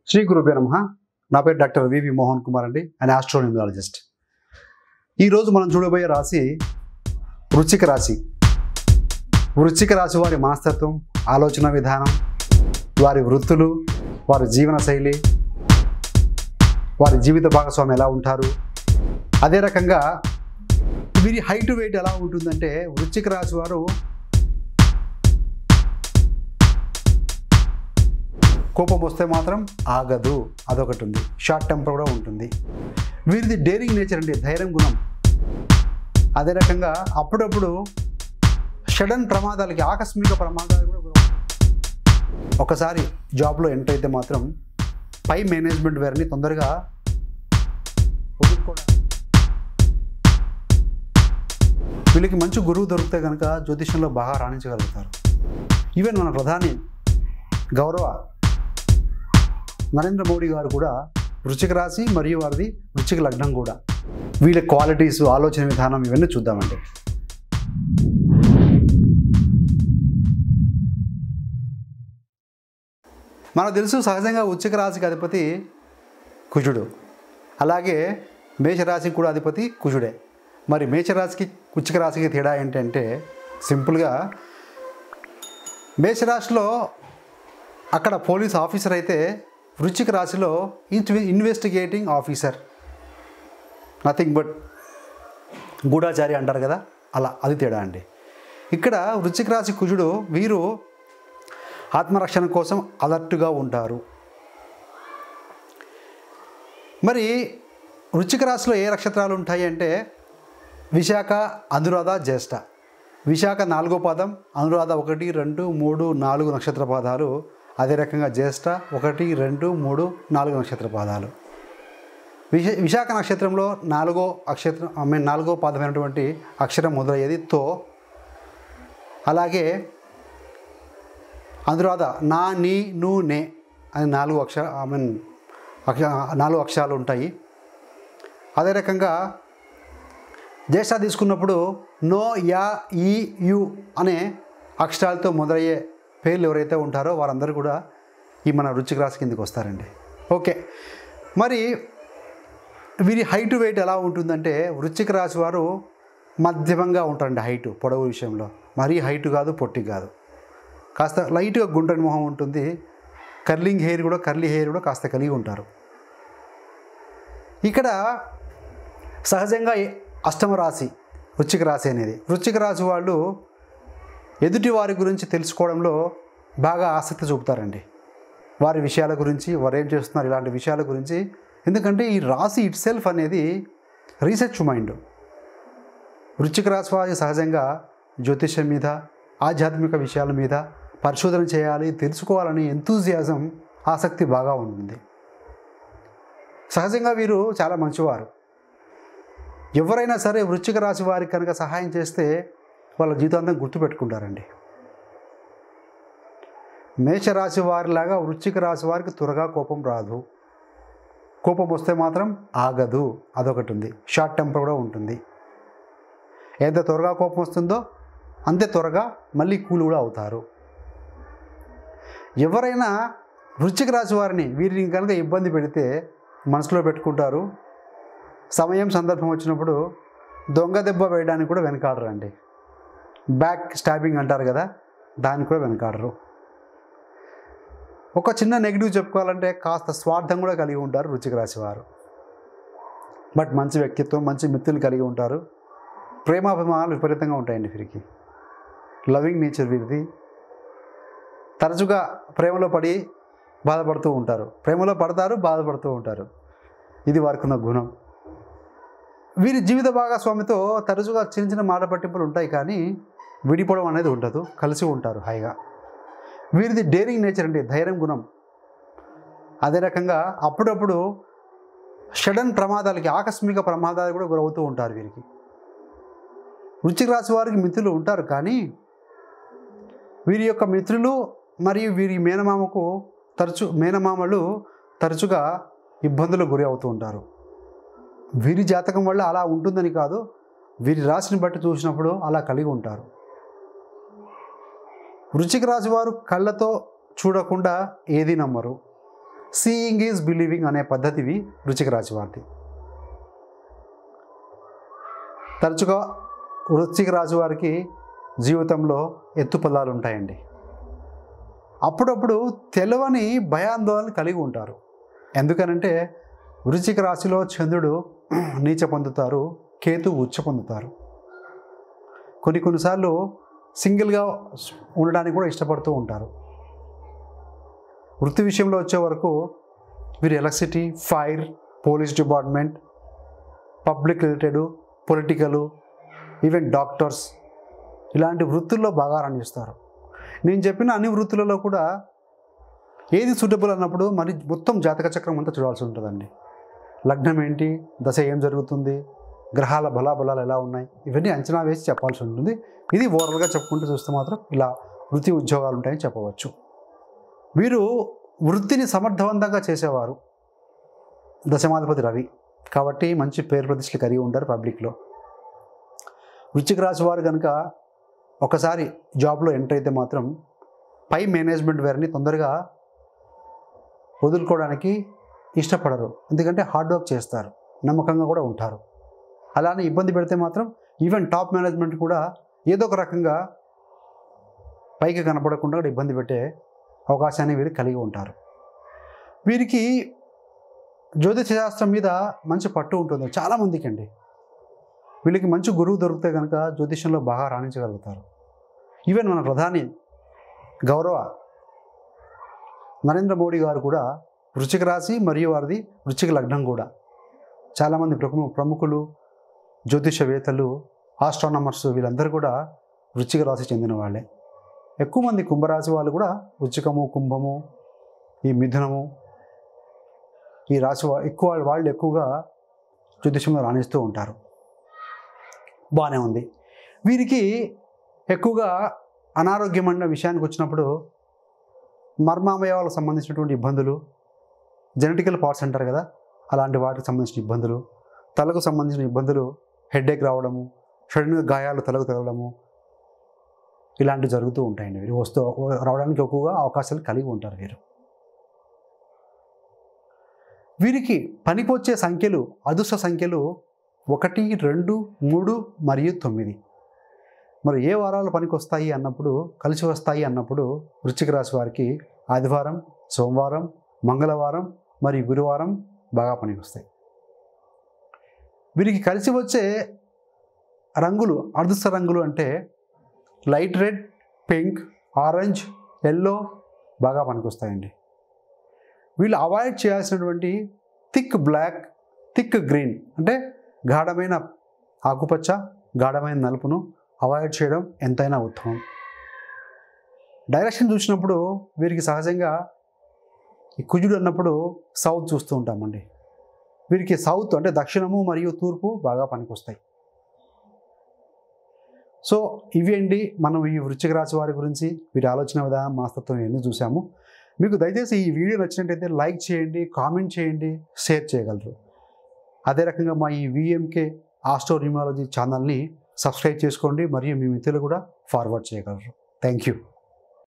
శ్రీ గురుపే నమ నా పేరు డాక్టర్ వివి మోహన్ కుమార్ అండి అండ్ ఆస్ట్రోన్యూమాలజిస్ట్ ఈరోజు మనం చూడబోయే రాశి వృశ్చిక రాశి వృశ్చిక రాశి వారి మనస్తత్వం ఆలోచన విధానం వారి వృత్తులు వారి జీవన శైలి వారి జీవిత భాగస్వామి ఎలా ఉంటారు అదే రకంగా వీరి హైట్ వెయిట్ ఎలా ఉంటుందంటే వృశ్చిక రాశి వారు కోపం వస్తే మాత్రం ఆగదు అదొకటి ఉంది షార్ట్ టెంపర్ కూడా ఉంటుంది వీరిది డేరింగ్ నేచర్ అండి ధైర్యం గుణం అదే రకంగా అప్పుడప్పుడు సడన్ ప్రమాదాలకి ఆకస్మిక ప్రమాదాలు కూడా గురవుతాయి. ఒకసారి జాబ్లో ఎంటర్ అయితే మాత్రం పై మేనేజ్మెంట్ వారిని తొందరగా వదులుకోవడం వీళ్ళకి మంచి గురువు దొరికితే కనుక జ్యోతిష్యంలో బాగా రాణించగలుగుతారు ఈవెన్ మన ప్రధాని గౌరవ నరేంద్ర మోడీ గారు కూడా వృశ్చిక రాశి మరియు వారిది వృశ్చిక లగ్నం కూడా వీళ్ళ క్వాలిటీస్ ఆలోచన విధానం ఇవన్నీ చూద్దామండి మనకు తెలుసు సహజంగా వృశ్చిక రాశికి అధిపతి కుజుడు అలాగే మేషరాశికి కూడా అధిపతి కుజుడే మరి మేషరాశికి వృశ్చిక రాశికి తేడా ఏంటంటే సింపుల్గా మేషరాశిలో అక్కడ పోలీస్ ఆఫీసర్ అయితే వృశ్చిక రాశిలో ఇన్వె ఇన్వెస్టిగేటింగ్ ఆఫీసర్ నథింగ్ బట్ గూఢాచారి అంటారు కదా అలా అది తేడా అండి ఇక్కడ వృశ్చిక రాశి కుజుడు వీరు ఆత్మరక్షణ కోసం అలర్ట్గా ఉంటారు మరి వృశ్చిక రాశిలో ఏ నక్షత్రాలు ఉంటాయి అంటే విశాఖ అనురాధ జ్యేష్ఠ విశాఖ నాలుగో పాదం అనురాధ ఒకటి రెండు మూడు నాలుగు నక్షత్ర పాదాలు అదే రకంగా జ్యేష్ఠ ఒకటి రెండు మూడు నాలుగు నక్షత్ర పాదాలు విశ విశాఖ నక్షత్రంలో నాలుగో అక్షత్రం ఐ మీన్ నాలుగో పాదమైనటువంటి అక్షరం మొదలయ్యేది తో అలాగే అనురాధ నా నీ ను నే అని నాలుగు అక్ష ఐ మీన్ అక్ష నాలుగు అక్షరాలు ఉంటాయి అదే రకంగా జ్యేష్ఠ తీసుకున్నప్పుడు నో యా ఈ యు అనే అక్షరాలతో మొదలయ్యే పేర్లు ఎవరైతే ఉంటారో వారందరూ కూడా ఈ మన రుచిక రాశి కిందకి వస్తారండి ఓకే మరి వీరి హైట్ వెయిట్ ఎలా ఉంటుందంటే వృశ్చిక రాశి వారు మధ్యమంగా ఉంటారండి హైట్ పొడవు విషయంలో మరీ హైట్ కాదు పొట్టి కాదు కాస్త లైట్గా గుండ్రని మొహం ఉంటుంది కర్లింగ్ హెయిర్ కూడా కర్లీ హెయిర్ కూడా కాస్త కలిగి ఉంటారు ఇక్కడ సహజంగా ఏ- అష్టమ రాశి వృశ్చిక రాశి అనేది వృశ్చిక రాశి వాళ్ళు ఎదుటి వారి గురించి తెలుసుకోవడంలో బాగా ఆసక్తి చూపుతారండి వారి విషయాల గురించి వారు ఏం చేస్తున్నారు ఇలాంటి విషయాల గురించి ఎందుకంటే ఈ రాశి ఇట్ సెల్ఫ్ అనేది రీసెర్చ్ మైండ్ వృశ్చిక రాశి వారి సహజంగా జ్యోతిష్యం మీద ఆధ్యాత్మిక విషయాల మీద పరిశోధన చేయాలి తెలుసుకోవాలని ఎంతూజియాజం ఆసక్తి బాగా ఉంటుంది సహజంగా వీరు చాలా మంచివారు ఎవరైనా సరే వృశ్చిక రాశి వారికి కనుక సహాయం చేస్తే వాళ్ళ జీవితాంతం గుర్తుపెట్టుకుంటారండి మేషరాశి వారిలాగా వృశ్చిక రాశి వారికి త్వరగా కోపం రాదు కోపం వస్తే మాత్రం ఆగదు అదొకటి ఉంది షార్ట్ టెంపర్ కూడా ఉంటుంది ఎంత త్వరగా కోపం వస్తుందో అంతే త్వరగా మళ్ళీ కూల్ కూడా అవుతారు ఎవరైనా వృశ్చిక రాశి వారిని వీరిని కనుక ఇబ్బంది పెడితే మనసులో పెట్టుకుంటారు సమయం సందర్భం వచ్చినప్పుడు దొంగ దెబ్బ వేయడానికి కూడా వెనకాడరండి బ్యాక్ స్టాబింగ్ అంటారు కదా దానికి కూడా వెనకాడరు ఒక చిన్న నెగిటివ్ చెప్పుకోవాలంటే కాస్త స్వార్థం కూడా కలిగి ఉంటారు వృశ్చిక రాశి వారు బట్ మంచి వ్యక్తిత్వం మంచి మిత్రులు కలిగి ఉంటారు ప్రేమాభిమానాలు విపరీతంగా ఉంటాయండి వీరికి లవింగ్ నేచర్ వీరిది తరచుగా ప్రేమలో పడి బాధపడుతూ ఉంటారు ప్రేమలో పడతారు బాధపడుతూ ఉంటారు ఇది వారికి ఉన్న గుణం వీరి జీవిత భాగస్వామితో తరచుగా చిన్న చిన్న మాట పట్టింపులు ఉంటాయి కానీ విడిపోవడం అనేది ఉండదు కలిసి ఉంటారు హాయిగా వీరిది డేరింగ్ నేచర్ అండి ధైర్యం గుణం అదే రకంగా అప్పుడప్పుడు సడన్ ప్రమాదాలకి ఆకస్మిక ప్రమాదాలు కూడా గురవుతూ ఉంటారు వీరికి వృశ్చిక రాశి వారికి మిత్రులు ఉంటారు కానీ వీరి యొక్క మిత్రులు మరియు వీరి మేనమామకు తరచు మేనమామలు తరచుగా ఇబ్బందులకు గురి అవుతూ ఉంటారు వీరి జాతకం వల్ల అలా ఉంటుందని కాదు వీరి రాశిని బట్టి చూసినప్పుడు అలా కలిగి ఉంటారు వృశ్చిక రాశి వారు కళ్ళతో చూడకుండా ఏది నమ్మరు సీయింగ్ ఈజ్ బిలీవింగ్ అనే పద్ధతివి వృచ్చిక రాశి వారిది తరచుగా వృశ్చిక రాశి వారికి జీవితంలో ఎత్తుపల్లాలు ఉంటాయండి అప్పుడప్పుడు తెలియని భయాందోళన కలిగి ఉంటారు ఎందుకనంటే వృశ్చిక రాశిలో చంద్రుడు నీచ పొందుతారు కేతు ఉచ్చ పొందుతారు కొన్ని కొన్నిసార్లు సింగిల్గా ఉండడానికి కూడా ఇష్టపడుతూ ఉంటారు వృత్తి విషయంలో వచ్చే వరకు వీరు electricity fire police department public related political even doctors ఇలాంటి వృత్తుల్లో బాగా రాణిస్తారు నేను చెప్పిన అన్ని వృత్తులలో కూడా ఏది సూటబుల్ అన్నప్పుడు మరి మొత్తం జాతక చక్రం అంతా చూడాల్సి ఉంటుందండి లగ్నం ఏంటి దశ ఏం జరుగుతుంది గ్రహాల బలాబలాలు ఎలా ఉన్నాయి ఇవన్నీ అంచనా వేసి చెప్పాల్సి ఉంటుంది ఇది ఓవరాల్గా చెప్పుకుంటూ చూస్తే మాత్రం ఇలా వృత్తి ఉద్యోగాలు ఉంటాయని చెప్పవచ్చు వీరు వృత్తిని సమర్థవంతంగా చేసేవారు దశమాధిపతి రవి కాబట్టి మంచి పేరు ప్రతిష్టలు కలిగి ఉంటారు పబ్లిక్లో వృశ్చిక రాశి వారు కనుక ఒకసారి జాబ్లో ఎంటర్ అయితే మాత్రం పై మేనేజ్మెంట్ వారిని తొందరగా వదులుకోవడానికి ఇష్టపడరు ఎందుకంటే హార్డ్ వర్క్ చేస్తారు నమ్మకంగా కూడా ఉంటారు అలానే ఇబ్బంది పెడితే మాత్రం ఈవెన్ టాప్ మేనేజ్మెంట్ కూడా ఏదో ఒక రకంగా పైకి కనపడకుండా కూడా ఇబ్బంది పెట్టే అవకాశాన్ని వీరు కలిగి ఉంటారు వీరికి జ్యోతిష శాస్త్రం మీద మంచి పట్టు ఉంటుంది చాలామందికి అండి వీళ్ళకి మంచి గురువు దొరికితే కనుక జ్యోతిషంలో బాగా రాణించగలుగుతారు ఈవెన్ మన ప్రధాని గౌరవ నరేంద్ర మోడీ గారు కూడా వృశ్చిక రాశి మరియు వారిది వృశ్చిక లగ్నం కూడా చాలామంది ప్రముఖ ప్రముఖులు జ్యోతిషవేత్తలు ఆస్ట్రానమర్స్ వీళ్ళందరూ కూడా వృశ్చిక రాశి చెందిన వాళ్ళే ఎక్కువ మంది కుంభరాశి వాళ్ళు కూడా వృశ్చికము కుంభము ఈ మిథునము ఈ రాశి వా- ఎక్కువ వాళ్ళు ఎక్కువగా జ్యోతిషంలో రాణిస్తూ ఉంటారు బాగానే ఉంది వీరికి ఎక్కువగా అనారోగ్యం అన్న విషయానికి వచ్చినప్పుడు మర్మావయవాలకు సంబంధించినటువంటి ఇబ్బందులు జెనెటికల్ పార్ట్స్ అంటారు కదా అలాంటి వాటికి సంబంధించిన ఇబ్బందులు తలకు సంబంధించిన ఇబ్బందులు హెడేక్ రావడము సడన్గా గాయాలు తలకు తగలడము ఇలాంటివి జరుగుతూ ఉంటాయండి వీరు వస్తూ రావడానికి ఎక్కువగా అవకాశాలు కలిగి ఉంటారు వీరు వీరికి పనికొచ్చే సంఖ్యలు అదృష్ట సంఖ్యలు ఒకటి రెండు మూడు మరియు తొమ్మిది మరి ఏ వారాలు పనికొస్తాయి అన్నప్పుడు కలిసి వస్తాయి అన్నప్పుడు వృశ్చిక రాశి వారికి ఆదివారం సోమవారం మంగళవారం మరియు గురువారం బాగా పనికొస్తాయి వీరికి కలిసి వచ్చే రంగులు అదృష్ట రంగులు అంటే light red pink orange yellow బాగా పనికొస్తాయండి వీళ్ళు అవాయిడ్ చేయాల్సినటువంటి థిక్ బ్లాక్ థిక్ గ్రీన్ అంటే గాఢమైన ఆకుపచ్చ గాఢమైన నలుపును అవాయిడ్ చేయడం ఎంతైనా ఉత్తమం డైరెక్షన్ చూసినప్పుడు వీరికి సహజంగా ఈ కుజుడు అన్నప్పుడు సౌత్ చూస్తూ ఉంటామండి వీరికి సౌత్ అంటే దక్షిణము మరియు తూర్పు బాగా పనికొస్తాయి సో ఇవి అండి మనం ఈ వృశ్చిక రాశి వారి గురించి వీరి ఆలోచన విధానం మనస్తత్వం ఇవన్నీ చూసాము మీకు దయచేసి ఈ వీడియో నచ్చినట్టయితే లైక్ చేయండి కామెంట్ చేయండి షేర్ చేయగలరు అదే రకంగా మా ఈ విఎంకే ఆస్ట్రో న్యూమాలజీ ఛానల్ని సబ్స్క్రైబ్ చేసుకోండి మరియు మీ మిత్రులు కూడా ఫార్వర్డ్ చేయగలరు థ్యాంక్ యూ